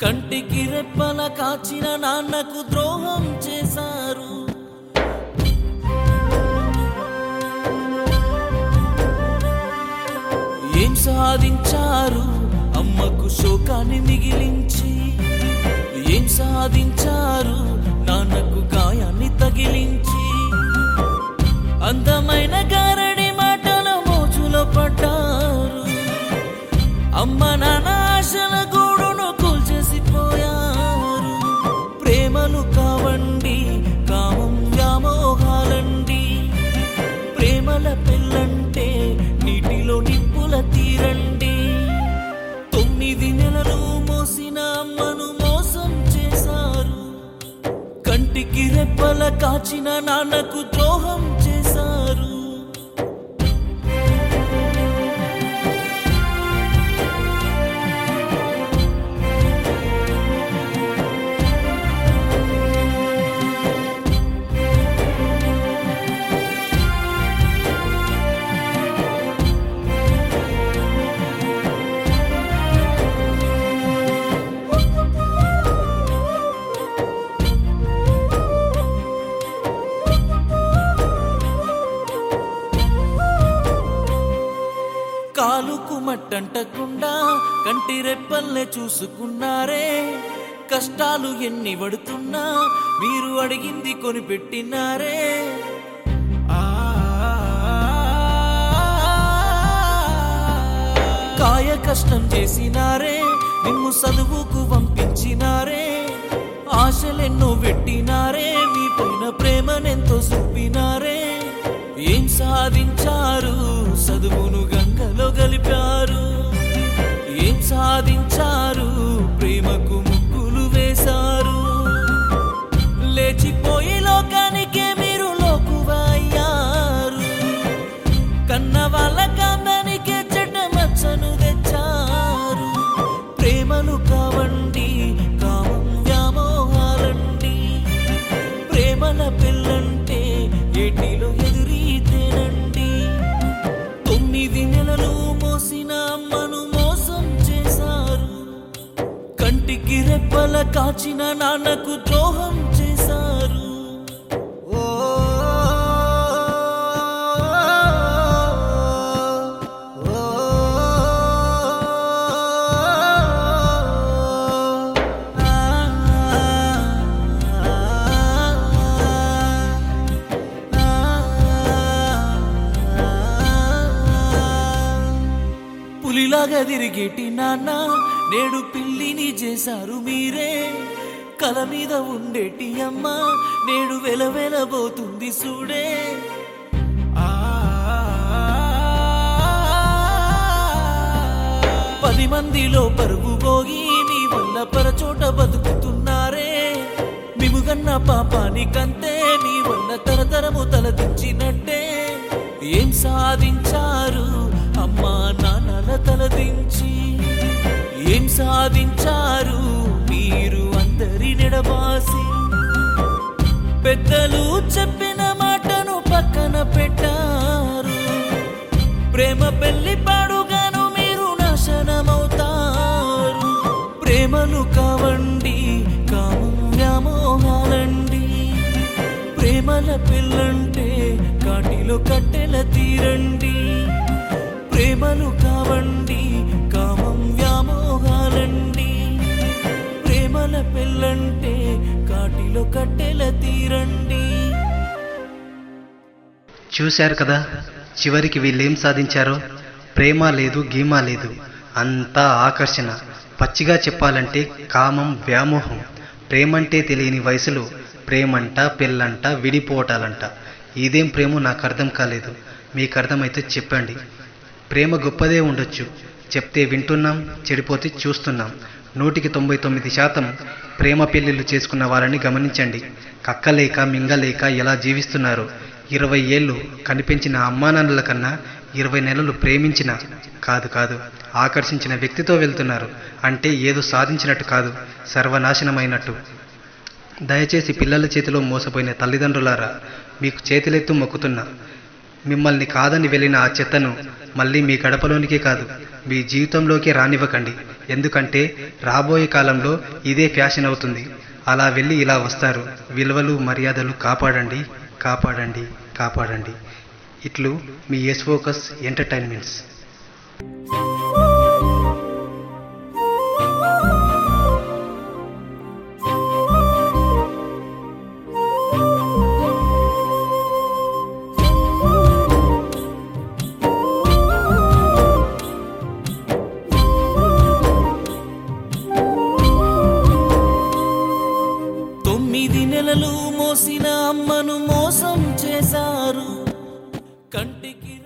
కంటికి రెప్పల కాచిన నాన్నకు ద్రోహం చేశారు ఏం సాధించారు అమ్మకు శోకాన్ని మిగిలించి ఏం సాధించారు నాన్నకు గాయాన్ని తగిలించి అందమైన గారడి మాటల మోజులో పడ్డారు అమ్మ నాన్న ఆశల గూడును కూల్చేసిపోయారు ప్రేమలు కావండి కామం వ్యామోహాలండి ప్రేమల పెళ్ళంటే నీటిలో నిప్పుల తీరండి తొమ్మిది నెలలు మోసిన అమ్మను మోసం చేశారు కంటికి రెప్పల కాచిన నాన్నకు ద్రోహం చేశారు కాలుకు మట్టంటకుండా కంటి రెప్పల్లే చూసుకున్నారే కష్టాలు ఎన్ని పడుతున్నా మీరు అడిగింది కొనిపెట్టినారే కాయ కష్టం చేసినారే నిన్ను చదువుకు పంపించినారే ఆశలెన్నో పెట్టినారే మీ పైన ప్రేమనెంతో చూపినారే ఏం సాధించారు చదువును గంగలో గలిపారు ఏం సాధించారు ప్రేమకు ముగ్గులు వేశారు లేచిపోయి లోకానికే మీరు లోకువయ్యారు కన్న వాళ్ళ కాందానికే చెడ్డ మచ్చను తెచ్చారు ప్రేమలు కావండి కామం వ్యామోహాలండి ప్రేమల పిల్లంటే ఏటిలో ఎదురీతేనండి తొమ్మిది నెలలు మోసిన అమ్మను మోసం చేశారు కంటికి రెప్పల కాచిన నాన్నకు ద్రోహం చేశారు ఓ పులిలాగా తిరిగేటి నాన్న నేడు పిల్లిని చేశారు మీరే కల మీద ఉండేటి అమ్మ నేడు వెలవెలబోతుంది చూడే ఆ పది మందిలో పరుగు పోగి మీ వల్ల పరచోట బతుకుతున్నారే మిముగన్న పాపానికంతే మీ వల్ల తరతరము తలదించినట్టే ఏం సాధించారు అమ్మా నాన్నల తలదించి ఏం సాధించారు మీరు అందరి నెడబాసి పెద్దలు చెప్పిన మాటను పక్కన పెట్టారు ప్రేమ పెళ్లి పాడుగాను మీరు నాశనమవుతారు ప్రేమలు కావండి కామం వ్యామోహాలండి ప్రేమల పిల్లంటే కాటిలో కట్టెల తీరండి ప్రేమలు కావండి కామం వ్యామోహాలండి ప్రేమల పిల్లంటే కాటిలో కట్టెల తీరండి చూశారు కదా చివరికి వీళ్ళేం సాధించారో ప్రేమ లేదు గీమా లేదు అంతా ఆకర్షణ పచ్చిగా చెప్పాలంటే కామం వ్యామోహం ప్రేమంటే తెలియని వయసులో ప్రేమంట పెళ్ళంట విడిపోవటాలంట ఇదేం ప్రేమో నాకు అర్థం కాలేదు మీకు అర్థమైతే చెప్పండి ప్రేమ గొప్పదే ఉండొచ్చు చెప్తే వింటున్నాం చెడిపోతే చూస్తున్నాం నూటికి తొంభై తొమ్మిది శాతం ప్రేమ పెళ్లిళ్ళు చేసుకున్న వాళ్ళని గమనించండి కక్కలేక మింగలేక ఎలా జీవిస్తున్నారో ఇరవై ఏళ్ళు కనిపించిన అమ్మానాన్నల కన్నా ఇరవై నెలలు ప్రేమించిన కాదు కాదు ఆకర్షించిన వ్యక్తితో వెళ్తున్నారు అంటే ఏదో సాధించినట్టు కాదు సర్వనాశనమైనట్టు దయచేసి పిల్లల చేతిలో మోసపోయిన తల్లిదండ్రులారా మీకు చేతులెత్తు మొక్కుతున్నా మిమ్మల్ని కాదని వెళ్ళిన ఆ చెత్తను మళ్ళీ మీ గడపలోనికే కాదు మీ జీవితంలోకి రానివ్వకండి ఎందుకంటే రాబోయే కాలంలో ఇదే ఫ్యాషన్ అవుతుంది అలా వెళ్ళి ఇలా వస్తారు విలువలు మర్యాదలు కాపాడండి కాపాడండి కాపాడండి ఇట్లు మీ ఎస్ ఫోకస్ ఎంటర్టైన్మెంట్స్ తొమ్మిది నెలలు మోసిన అమ్మను మోసం చేశారు కంటికి